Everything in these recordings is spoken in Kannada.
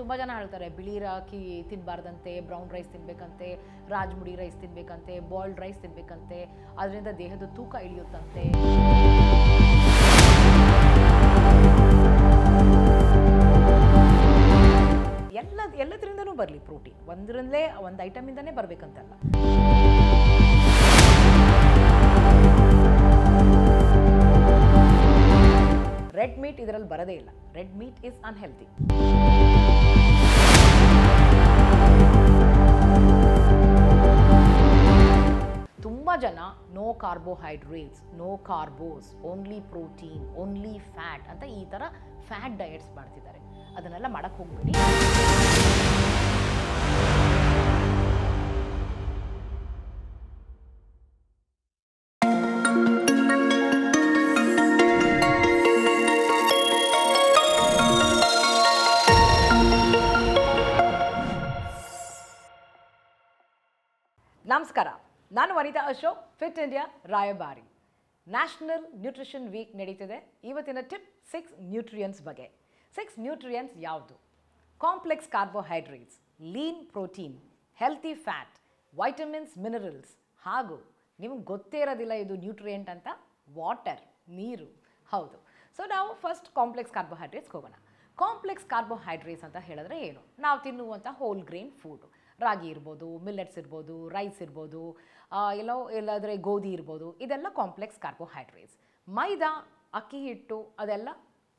ತುಂಬ ಜನ ಹೇಳ್ತಾರೆ ಬಿಳಿ ರಾಕಿ ತಿನ್ನಬಾರ್ದಂತೆ ಬ್ರೌನ್ ರೈಸ್ ತಿನ್ನಬೇಕಂತೆ ರಾಜ್ಮುಡಿ ರೈಸ್ ತಿನ್ನಬೇಕಂತೆ ಬಾಯ್ಲ್ಡ್ ರೈಸ್ ತಿನ್ನಬೇಕಂತೆ ಅದರಿಂದ ದೇಹದ ತೂಕ ಇಳಿಯುತ್ತಂತೆ ಎಲ್ಲ ಎಲ್ಲದರಿಂದನೂ ಬರಲಿ ಪ್ರೋಟೀನ್ ಒಂದರಿಂದಲೇ ಒಂದು ಐಟಮಿಂದನೇ ಬರಬೇಕಂತಲ್ಲ ರೆಡ್ ಮೀಟ್ ಇದರಲ್ಲಿ ಬರೋದೇ ಇಲ್ಲ ರೆಡ್ ಮೀಟ್ ಇಸ್ ಅನ್ಹೆಲ್ತಿ ತುಂಬ ಜನ no carbohydrates no carbs only protein only fat ಅಂತ ಈ ಥರ ಫ್ಯಾಟ್ ಡಯಟ್ಸ್ ಮಾಡ್ತಿದ್ದಾರೆ ಅದನ್ನೆಲ್ಲ ಮಾಡಕ್ಕೆ ಹೋಗ್ಬೇಡಿ ನಮಸ್ಕಾರ ನಾನು ವನಿತಾ ಅಶೋಕ್ ಫಿಟ್ ಇಂಡಿಯಾ ರಾಯಭಾರಿ ನ್ಯಾಷನಲ್ ನ್ಯೂಟ್ರಿಷನ್ ವೀಕ್ ನಡೀತಿದೆ ಇವತ್ತಿನ ಟಿಪ್ ಸಿಕ್ಸ್ ನ್ಯೂಟ್ರಿಯನ್ಸ್ ಬಗ್ಗೆ ಸಿಕ್ಸ್ ನ್ಯೂಟ್ರಿಯನ್ಸ್ ಯಾವುದು complex carbohydrates lean protein healthy fat vitamins minerals ಹಾಗೂ ನಿಮ್ಗೆ ಗೊತ್ತೇ ಇರೋದಿಲ್ಲ ಇದು ನ್ಯೂಟ್ರಿಯೆಂಟ್ ಅಂತ ವಾಟರ್ ನೀರು ಹೌದು ಸೊ ನಾವು ಫಸ್ಟ್ ಕಾಂಪ್ಲೆಕ್ಸ್ ಕಾರ್ಬೋಹೈಡ್ರೇಟ್ಸ್ ಹೋಗೋಣ ಕಾಂಪ್ಲೆಕ್ಸ್ ಕಾರ್ಬೋಹೈಡ್ರೇಟ್ಸ್ ಅಂತ ಹೇಳಿದ್ರೆ ಏನು ನಾವು ತಿನ್ನುವಂಥ ಹೋಲ್ ಗ್ರೇನ್ ಫುಡ್ ರಾಗಿ ಇರ್ಬೋದು ಮಿಲ್ಲೆಟ್ಸ್ ಇರ್ಬೋದು ರೈಸ್ ಇರ್ಬೋದು ಆ, ಎಲ್ಲೋ ಇಲ್ಲಾದರೆ ಗೋಧಿ ಇರ್ಬೋದು ಇದೆಲ್ಲ ಕಾಂಪ್ಲೆಕ್ಸ್ ಕಾರ್ಬೋಹೈಡ್ರೇಟ್ಸ್ ಮೈದಾ ಅಕ್ಕಿ ಹಿಟ್ಟು ಅದೆಲ್ಲ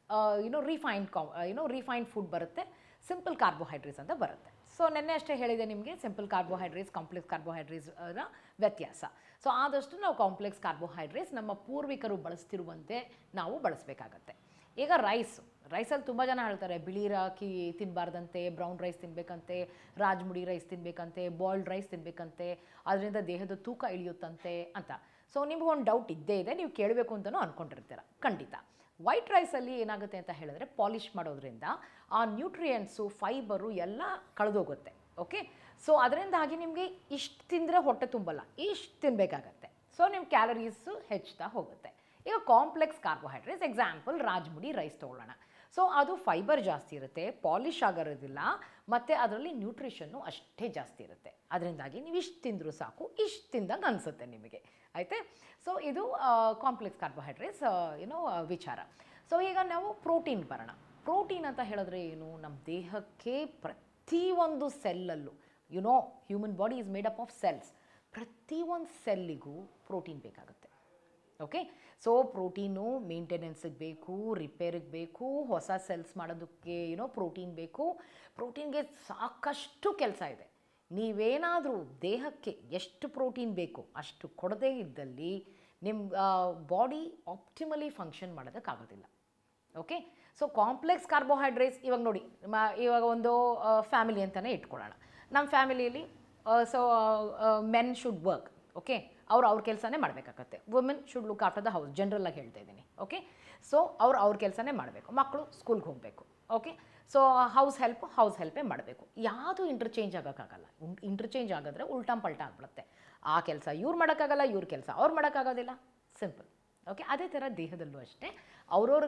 ಏನೋ ರಿಫೈನ್ಡ್ ಕಾ ಏನೋ ರಿಫೈನ್ಡ್ ಫುಡ್ ಬರುತ್ತೆ ಸಿಂಪಲ್ ಕಾರ್ಬೋಹೈಡ್ರೇಟ್ಸ್ ಅಂತ ಬರುತ್ತೆ ಸೊ ನಿನ್ನೆ ಅಷ್ಟೇ ಹೇಳಿದೆ ನಿಮಗೆ ಸಿಂಪಲ್ ಕಾರ್ಬೋಹೈಡ್ರೇಟ್ಸ್ ಕಾಂಪ್ಲೆಕ್ಸ್ ಕಾರ್ಬೋಹೈಡ್ರೇಟ್ಸ್ ನ ವ್ಯತ್ಯಾಸ ಸೊ ಆದಷ್ಟು ನಾವು ಕಾಂಪ್ಲೆಕ್ಸ್ ಕಾರ್ಬೋಹೈಡ್ರೇಟ್ಸ್ ನಮ್ಮ ಪೂರ್ವಿಕರು ಬಳಸ್ತಿರುವಂತೆ ನಾವು ಬಳಸಬೇಕಾಗತ್ತೆ ಈಗ ರೈಸ್ ರೈಸಲ್ಲಿ ತುಂಬ ಜನ ಹೇಳ್ತಾರೆ ಬಿಳಿ ರಾಕಿ ತಿನ್ನಬಾರ್ದಂತೆ ಬ್ರೌನ್ ರೈಸ್ ತಿನ್ನಬೇಕಂತೆ ರಾಜ್ಮುಡಿ ರೈಸ್ ತಿನ್ನಬೇಕಂತೆ ಬಾಯ್ಲ್ಡ್ ರೈಸ್ ತಿನ್ನಬೇಕಂತೆ ಅದರಿಂದ ದೇಹದ ತೂಕ ಇಳಿಯುತ್ತಂತೆ ಅಂತ ಸೊ ನಿಮ್ಗೊಂದು ಡೌಟ್ ಇದ್ದೇ ಇದೆ ನೀವು ಕೇಳಬೇಕು ಅಂತಲೂ ಅಂದ್ಕೊಂಡಿರ್ತೀರ ಖಂಡಿತ ವೈಟ್ ರೈಸಲ್ಲಿ ಏನಾಗುತ್ತೆ ಅಂತ ಹೇಳಿದ್ರೆ ಪಾಲಿಷ್ ಮಾಡೋದ್ರಿಂದ ಆ ನ್ಯೂಟ್ರಿಯೆಂಟ್ಸು ಫೈಬರು ಎಲ್ಲ ಕಳೆದೋಗುತ್ತೆ ಓಕೆ ಸೊ ಅದರಿಂದಾಗಿ ನಿಮಗೆ ಇಷ್ಟು ತಿಂದರೆ ಹೊಟ್ಟೆ ತುಂಬಲ್ಲ ಇಷ್ಟು ತಿನ್ನಬೇಕಾಗತ್ತೆ ಸೊ ನಿಮ್ಮ ಕ್ಯಾಲರೀಸು ಹೆಚ್ಚುತ್ತಾ ಹೋಗುತ್ತೆ ಈಗ complex carbohydrates example Rajmudi rice ತೊಗೊಳ್ಳೋಣ ಸೊ ಅದು ಫೈಬರ್ ಜಾಸ್ತಿ ಇರುತ್ತೆ ಪಾಲಿಷ್ ಆಗಿರೋದಿಲ್ಲ ಮತ್ತು ಅದರಲ್ಲಿ ನ್ಯೂಟ್ರಿಷನ್ನು ಅಷ್ಟೇ ಜಾಸ್ತಿ ಇರುತ್ತೆ ಅದರಿಂದಾಗಿ ನೀವು ಇಷ್ಟು ತಿಂದರೂ ಸಾಕು ಇಷ್ಟು ತಿಂದಂಗೆ ಅನಿಸುತ್ತೆ ನಿಮಗೆ ಆಯಿತೆ ಸೊ ಇದು ಕಾಂಪ್ಲೆಕ್ಸ್ ಕಾರ್ಬೋಹೈಡ್ರೇಟ್ಸ್ ಏನೋ ವಿಚಾರ ಸೊ ಈಗ ನಾವು ಪ್ರೋಟೀನ್ ಬರೋಣ ಪ್ರೋಟೀನ್ ಅಂತ ಹೇಳಿದ್ರೆ ಏನು ನಮ್ಮ ದೇಹಕ್ಕೆ ಪ್ರತಿಯೊಂದು ಸೆಲ್ಲಲ್ಲೂ you know human body is made up of cells ಪ್ರತಿಯೊಂದು ಸೆಲ್ಲಿಗೂ ಪ್ರೋಟೀನ್ ಬೇಕಾಗುತ್ತೆ ಓಕೆ ಸೊ ಪ್ರೋಟೀನು ಮೇಂಟೆನೆನ್ಸಿಗೆ ಬೇಕು ರಿಪೇರಿಗೆ ಬೇಕು ಹೊಸ ಸೆಲ್ಸ್ ಮಾಡೋದಕ್ಕೆ ಏನೋ ಪ್ರೋಟೀನ್ ಬೇಕು ಪ್ರೋಟೀನ್ಗೆ ಸಾಕಷ್ಟು ಕೆಲಸ ಇದೆ ನೀವೇನಾದರೂ ದೇಹಕ್ಕೆ ಎಷ್ಟು ಪ್ರೋಟೀನ್ ಬೇಕು ಅಷ್ಟು ಕೊಡದೇ ಇದ್ದಲ್ಲಿ ನಿಮ್ಮ ಬಾಡಿ ಆಪ್ಟಿಮಲಿ ಫಂಕ್ಷನ್ ಮಾಡೋದಕ್ಕಾಗೋದಿಲ್ಲ ಓಕೆ ಸೊ ಕಾಂಪ್ಲೆಕ್ಸ್ ಕಾರ್ಬೋಹೈಡ್ರೇಟ್ಸ್ ಇವಾಗ ನೋಡಿ ಮ- ಇವಾಗ ಒಂದು ಫ್ಯಾಮಿಲಿ ಅಂತಲೇ ಇಟ್ಕೊಳ್ಳೋಣ ನಮ್ಮ ಫ್ಯಾಮಿಲಿಯಲ್ಲಿ so men should work okay ಅವ್ರು ಅವ್ರ ಕೆಲಸನೇ ಮಾಡಬೇಕಾಗತ್ತೆ women should look after the house ಜನರಲ್ಲಾಗಿ ಹೇಳ್ತಾ ಇದ್ದೀನಿ ಓಕೆ ಸೊ ಅವ್ರು ಅವ್ರ ಕೆಲಸನೇ ಮಾಡಬೇಕು ಮಕ್ಕಳು ಸ್ಕೂಲ್ಗೆ ಹೋಗಬೇಕು okay so house help house ಹೆಲ್ಪೇ ಮಾಡಬೇಕು ಯಾವುದು ಇಂಟರ್ಚೇಂಜ್ ಆಗೋಕ್ಕಾಗಲ್ಲ ಇಂಟರ್ಚೇಂಜ್ ಆಗಿದ್ರೆ ಉಲ್ಟಾ ಪಲ್ಟಾ ಆಗ್ಬಿಡುತ್ತೆ ಆ ಕೆಲಸ ಇವ್ರು ಮಾಡೋಕ್ಕಾಗಲ್ಲ ಇವ್ರ ಕೆಲಸ ಅವ್ರು ಮಾಡೋಕ್ಕಾಗೋದಿಲ್ಲ ಸಿಂಪಲ್ ಓಕೆ ಅದೇ ಥರ ದೇಹದಲ್ಲೂ ಅಷ್ಟೇ ಅವ್ರವ್ರ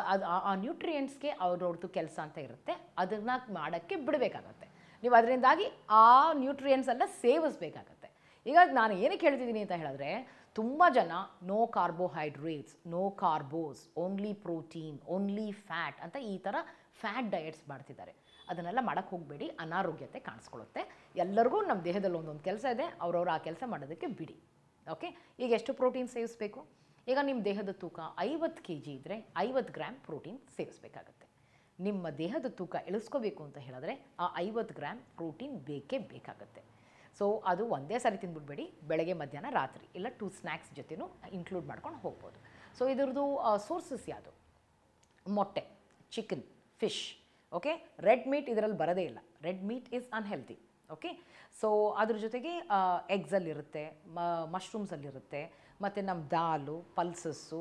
ಆ ನ್ಯೂಟ್ರಿಯೆಂಟ್ಸ್ಗೆ ಅವ್ರವ್ರದ್ದು ಕೆಲಸ ಅಂತ ಇರುತ್ತೆ ಅದನ್ನು ಮಾಡೋಕ್ಕೆ ಬಿಡಬೇಕಾಗತ್ತೆ ನೀವು ಅದರಿಂದಾಗಿ ಆ ನ್ಯೂಟ್ರಿಯೆಂಟ್ಸ್ ಎಲ್ಲ ಸೇವಿಸ್ಬೇಕಾಗತ್ತೆ ಈಗ ನಾನು ಏನಕ್ಕೆ ಹೇಳ್ತಿದ್ದೀನಿ ಅಂತ ಹೇಳಿದ್ರೆ ತುಂಬ ಜನ no carbohydrates no carbs only protein only fat ಅಂತ ಈ ಥರ ಫ್ಯಾಟ್ ಡಯಟ್ಸ್ ಮಾಡ್ತಿದ್ದಾರೆ ಅದನ್ನೆಲ್ಲ ಮಾಡೋಕ್ಕೆ ಹೋಗಬೇಡಿ ಅನಾರೋಗ್ಯತೆ ಕಾಣಿಸ್ಕೊಳ್ಳುತ್ತೆ ಎಲ್ಲರಿಗೂ ನಮ್ಮ ದೇಹದಲ್ಲಿ ಒಂದೊಂದು ಕೆಲಸ ಇದೆ ಅವ್ರವ್ರು ಆ ಕೆಲಸ ಮಾಡೋದಕ್ಕೆ ಬಿಡಿ ಓಕೆ ಈಗ ಎಷ್ಟು ಪ್ರೋಟೀನ್ ಸೇವಿಸಬೇಕು ಈಗ ನಿಮ್ಮ ದೇಹದ ತೂಕ ಐವತ್ತು ಕೆ ಜಿ ಇದ್ದರೆ ಐವತ್ತು ಗ್ರಾಮ್ ಪ್ರೋಟೀನ್ ಸೇವಿಸಬೇಕಾಗತ್ತೆ ನಿಮ್ಮ ದೇಹದ ತೂಕ ಇಳಿಸ್ಕೋಬೇಕು ಅಂತ ಹೇಳಿದ್ರೆ ಆ ಐವತ್ತು ಗ್ರಾಮ್ ಪ್ರೋಟೀನ್ ಬೇಕೇ ಬೇಕಾಗತ್ತೆ ಸೊ ಅದು ಒಂದೇ ಸಾರಿ ತಿಂದ್ಬಿಡ್ಬೇಡಿ ಬೆಳಗ್ಗೆ ಮಧ್ಯಾಹ್ನ ರಾತ್ರಿ ಇಲ್ಲ ಟೂ ಸ್ನ್ಯಾಕ್ಸ್ ಜೊತೆನೂ ಇನ್ಕ್ಲೂಡ್ ಮಾಡ್ಕೊಂಡು ಹೋಗ್ಬೋದು ಸೊ ಇದ್ರದ್ದು ಸೋರ್ಸಸ್ ಯಾವುದು ಮೊಟ್ಟೆ chicken fish okay red meat ಇದರಲ್ಲಿ ಬರೋದೇ ಇಲ್ಲ red meat is unhealthy okay so ಅದ್ರ ಜೊತೆಗೆ ಎಗ್ಸಲ್ಲಿರುತ್ತೆ ಮಶ್ರೂಮ್ಸಲ್ಲಿರುತ್ತೆ ಮತ್ತು ನಮ್ಮ ದಾಲು ಪಲ್ಸಸ್ಸು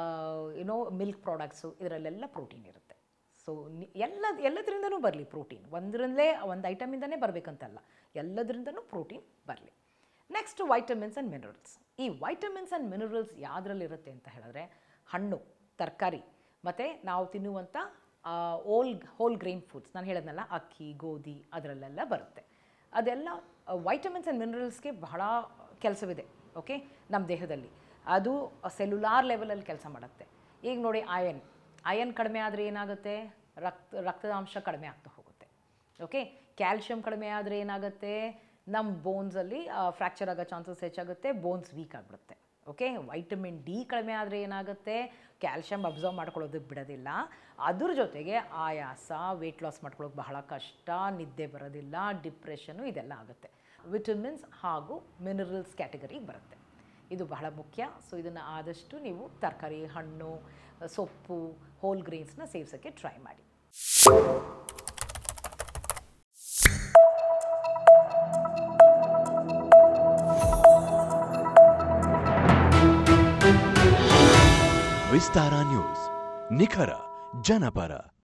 ಏನೋ ಮಿಲ್ಕ್ ಪ್ರಾಡಕ್ಟ್ಸು ಇದರಲ್ಲೆಲ್ಲ ಪ್ರೋಟೀನ್ ಇರುತ್ತೆ ಸೊ ಎಲ್ಲ ಎಲ್ಲದರಿಂದನೂ ಬರಲಿ ಪ್ರೋಟೀನ್ ಒಂದರಿಂದಲೇ ಒಂದು ಐಟಮಿಂದನೇ ಬರಬೇಕಂತಲ್ಲ ಎಲ್ಲದರಿಂದನೂ ಪ್ರೋಟೀನ್ ಬರಲಿ ನೆಕ್ಸ್ಟ್ ವೈಟಮಿನ್ಸ್ ಆ್ಯಂಡ್ ಮಿನರಲ್ಸ್ ಈ ವೈಟಮಿನ್ಸ್ ಆ್ಯಂಡ್ ಮಿನರಲ್ಸ್ ಯಾವುದ್ರಲ್ಲಿರುತ್ತೆ ಅಂತ ಹೇಳಿದ್ರೆ ಹಣ್ಣು ತರಕಾರಿ ಮತ್ತು ನಾವು ತಿನ್ನುವಂಥ ಓಲ್ ಹೋಲ್ ಗ್ರೈನ್ ಫುಡ್ಸ್ ನಾನು ಹೇಳಿದ್ನಲ್ಲ ಅಕ್ಕಿ ಗೋಧಿ ಅದರಲ್ಲೆಲ್ಲ ಬರುತ್ತೆ ಅದೆಲ್ಲ ವೈಟಮಿನ್ಸ್ ಆ್ಯಂಡ್ ಮಿನರಲ್ಸ್ಗೆ ಬಹಳ ಕೆಲಸವಿದೆ ಓಕೆ ನಮ್ಮ ದೇಹದಲ್ಲಿ ಅದು ಸೆಲ್ಯುಲಾರ್ ಲೆವೆಲಲ್ಲಿ ಕೆಲಸ ಮಾಡುತ್ತೆ ಈಗ ನೋಡಿ ಅಯನ್ ಅಯನ್ ಕಡಿಮೆ ಆದರೆ ಏನಾಗುತ್ತೆ ರಕ್ತ ರಕ್ತದ ಅಂಶ ಕಡಿಮೆ ಆಗ್ತಾ ಹೋಗುತ್ತೆ ಓಕೆ ಕ್ಯಾಲ್ಶಿಯಂ ಕಡಿಮೆ ಆದರೆ ಏನಾಗುತ್ತೆ ನಮ್ಮ ಬೋನ್ಸಲ್ಲಿ ಫ್ರ್ಯಾಕ್ಚರ್ ಆಗೋ ಚಾನ್ಸಸ್ ಹೆಚ್ಚಾಗುತ್ತೆ ಬೋನ್ಸ್ ವೀಕ್ ಆಗಿಬಿಡುತ್ತೆ ಓಕೆ ವೈಟಮಿನ್ ಡಿ ಕಡಿಮೆ ಆದರೆ ಏನಾಗುತ್ತೆ ಕ್ಯಾಲ್ಶಿಯಂ ಅಬ್ಸರ್ವ್ ಮಾಡ್ಕೊಳ್ಳೋದಕ್ಕೆ ಬಿಡೋದಿಲ್ಲ ಅದ್ರ ಜೊತೆಗೆ ಆಯಾಸ ವೆಯ್ಟ್ ಲಾಸ್ ಮಾಡ್ಕೊಳ್ಳೋಕೆ ಬಹಳ ಕಷ್ಟ ನಿದ್ದೆ ಬರೋದಿಲ್ಲ ಡಿಪ್ರೆಷನ್ನು ಇದೆಲ್ಲ ಆಗುತ್ತೆ ವಿಟಮಿನ್ಸ್ ಹಾಗೂ ಮಿನರಲ್ಸ್ ಕ್ಯಾಟಗರಿಗೆ ಬರುತ್ತೆ ಇದು ಬಹಳ ಮುಖ್ಯ ಸೊ ಇದನ್ನು ಆದಷ್ಟು ನೀವು ತರಕಾರಿ ಹಣ್ಣು ಸೊಪ್ಪು ಹೋಲ್ ಗ್ರೇನ್ಸ್ನ ಸೇವಿಸೋಕ್ಕೆ ಟ್ರೈ ಮಾಡಿ ವಿಸ್ತಾರ ನ್ಯೂಸ್ ನಿಖರ ಜನಪರ